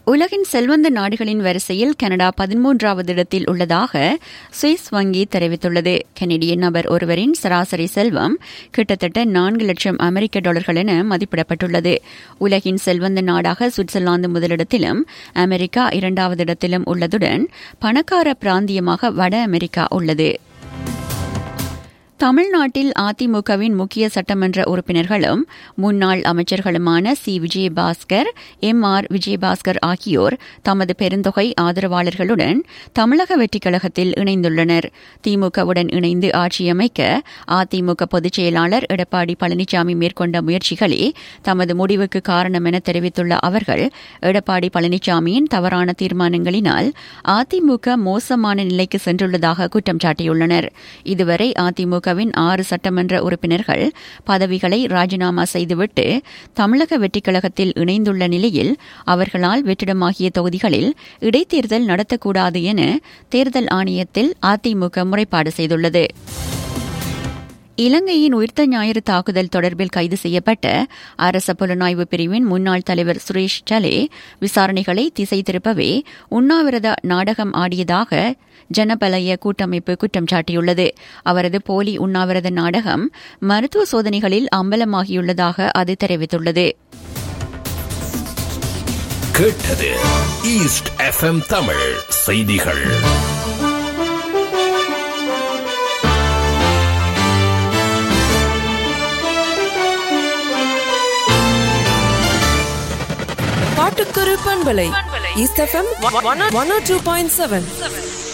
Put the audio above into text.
உலகின் செல்வந்த நாடுகளின் வரிசையில் கனடா பதிமூன்றாவது இடத்தில் உள்ளதாக சுவிஸ் வங்கி தெரிவித்துள்ளது கனடிய நபர் ஒருவரின் சராசரி செல்வம் கிட்டத்தட்ட நான்கு லட்சம் அமெரிக்க டாலர்கள் என மதிப்பிடப்பட்டுள்ளது உலகின் செல்வந்த நாடாக சுவிட்சர்லாந்து முதலிடத்திலும் அமெரிக்கா இரண்டாவது இடத்திலும் உள்ளதுடன் பணக்கார பிராந்தியமாக வட அமெரிக்கா உள்ளது தமிழ்நாட்டில் அதிமுகவின் முக்கிய சட்டமன்ற உறுப்பினர்களும் முன்னாள் அமைச்சர்களுமான C Vijayabaskar M R Vijayabaskar ஆகியோர் தமது பெருந்தொகை ஆதரவாளர்களுடன் தமிழக வெற்றிக் கழகத்தில் இணைந்துள்ளனர் திமுகவுடன் இணைந்து ஆட்சியமைக்க அதிமுக பொதுச் செயலாளர் எடப்பாடி பழனிசாமி மேற்கொண்ட முயற்சிகளே தமது முடிவுக்கு காரணம் என தெரிவித்துள்ள அவர்கள் எடப்பாடி பழனிசாமியின் தவறான தீர்மானங்களினால் அதிமுக மோசமான நிலைக்கு சென்றுள்ளதாக குற்றம் சாட்டியுள்ளனர் இதுவரை அதிமுக திமுகவின் ஆறு சட்டமன்ற உறுப்பினர்கள் பதவிகளை ராஜினாமா செய்துவிட்டு தமிழக வெற்றிக் கழகத்தில் இணைந்துள்ள நிலையில் அவர்களால் வெற்றிடமாகிய தொகுதிகளில் இடைத்தேர்தல் நடத்தக்கூடாது என தேர்தல் ஆணையத்தில் அதிமுக முறைப்பாடு செய்துள்ளது இலங்கையின் உயிர்த்த ஞாயிறு தாக்குதல் தொடர்பில் கைது செய்யப்பட்ட அரச புலனாய்வு பிரிவின் முன்னாள் தலைவர் சுரேஷ் சலே விசாரணைகளை திசை திருப்பவே உண்ணாவிரத நாடகம் ஆடியதாக ஜனபலய கூட்டமைப்பு குற்றம் சாட்டியுள்ளது அவரது போலி உண்ணாவிரத நாடகம் மருத்துவ சோதனைகளில் அம்பலமாகியுள்ளதாக அது தெரிவித்துள்ளது கேட்டது ஈஸ்ட் எஃப்எம் தமிழ் செய்திகள் பாட்டுக்குரு பண்பலை east FM one two point seven